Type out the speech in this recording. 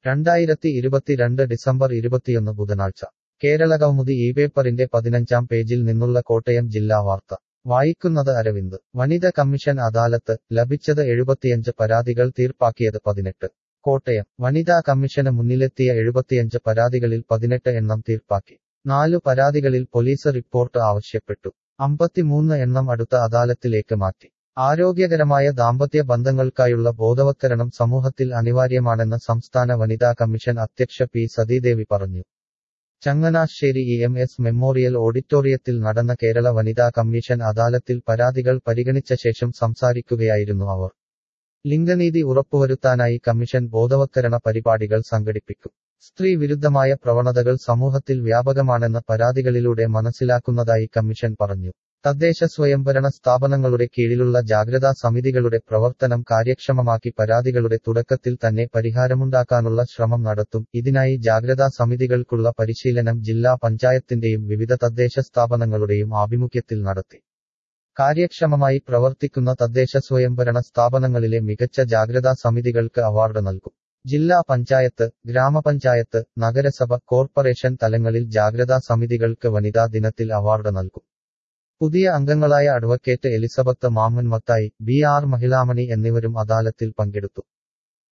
രണ്ടായിരത്തി ഇരുപത്തിരണ്ട് ഡിസംബർ ഇരുപത്തിയൊന്ന് ബുധനാഴ്ച കേരളകൗമുദി ഈ പേപ്പറിന്റെ പതിനഞ്ചാം പേജിൽ നിന്നുള്ള കോട്ടയം ജില്ലാ വാർത്ത വായിക്കുന്നത് അരവിന്ദ് വനിത കമ്മീഷൻ അദാലത്ത് ലഭിച്ചത് എഴുപത്തിയഞ്ച് പരാതികൾ തീർപ്പാക്കിയത് പതിനെട്ട് കോട്ടയം വനിതാ കമ്മീഷന് മുന്നിലെത്തിയ എഴുപത്തിയഞ്ച് പരാതികളിൽ പതിനെട്ട് എണ്ണം തീർപ്പാക്കി നാലു പരാതികളിൽ പോലീസ് റിപ്പോർട്ട് ആവശ്യപ്പെട്ടു അമ്പത്തിമൂന്ന് എണ്ണം അടുത്ത അദാലത്തിലേക്ക് മാറ്റി ആരോഗ്യകരമായ ദാമ്പത്യ ബന്ധങ്ങൾക്കായുള്ള ബോധവത്കരണം സമൂഹത്തിൽ അനിവാര്യമാണെന്ന് സംസ്ഥാന വനിതാ കമ്മീഷൻ അധ്യക്ഷ പി സതീദേവി പറഞ്ഞു Changanassery E M S memorial ഓഡിറ്റോറിയത്തിൽ നടന്ന കേരള വനിതാ കമ്മീഷൻ അദാലത്തിൽ പരാതികൾ പരിഗണിച്ച ശേഷം സംസാരിക്കുകയായിരുന്നു അവർ ലിംഗനീതി ഉറപ്പുവരുത്താനായി കമ്മീഷൻ ബോധവത്കരണ പരിപാടികൾ സംഘടിപ്പിക്കും സ്ത്രീ വിരുദ്ധമായ പ്രവണതകൾ സമൂഹത്തിൽ വ്യാപകമാണെന്ന് പരാതികളിലൂടെ മനസ്സിലാക്കുന്നതായി കമ്മീഷൻ പറഞ്ഞു തദ്ദേശ സ്വയംഭരണ സ്ഥാപനങ്ങളുടെ കീഴിലുള്ള ജാഗ്രതാ സമിതികളുടെ പ്രവർത്തനം കാര്യക്ഷമമാക്കി പരാതികളുടെ തുടക്കത്തിൽ തന്നെ പരിഹാരമുണ്ടാക്കാനുള്ള ശ്രമം നടത്തും ഇതിനായി ജാഗ്രതാ സമിതികൾക്കുള്ള പരിശീലനം ജില്ലാ പഞ്ചായത്തിന്റെയും വിവിധ തദ്ദേശ സ്ഥാപനങ്ങളുടെയും ആഭിമുഖ്യത്തിൽ നടത്തി കാര്യക്ഷമമായി പ്രവർത്തിക്കുന്ന തദ്ദേശ സ്വയംഭരണ സ്ഥാപനങ്ങളിലെ മികച്ച ജാഗ്രതാ സമിതികൾക്ക് അവാർഡ് നൽകും ജില്ലാ പഞ്ചായത്ത് ഗ്രാമപഞ്ചായത്ത് നഗരസഭ കോർപ്പറേഷൻ തലങ്ങളിൽ ജാഗ്രതാ സമിതികൾക്ക് വനിതാ ദിനത്തിൽ അവാർഡ് നൽകും പുതിയ അംഗങ്ങളായ advocate Elizabeth Mamman Mathai B R Mahilamani എന്നിവരും അദാലത്തിൽ പങ്കെടുത്തു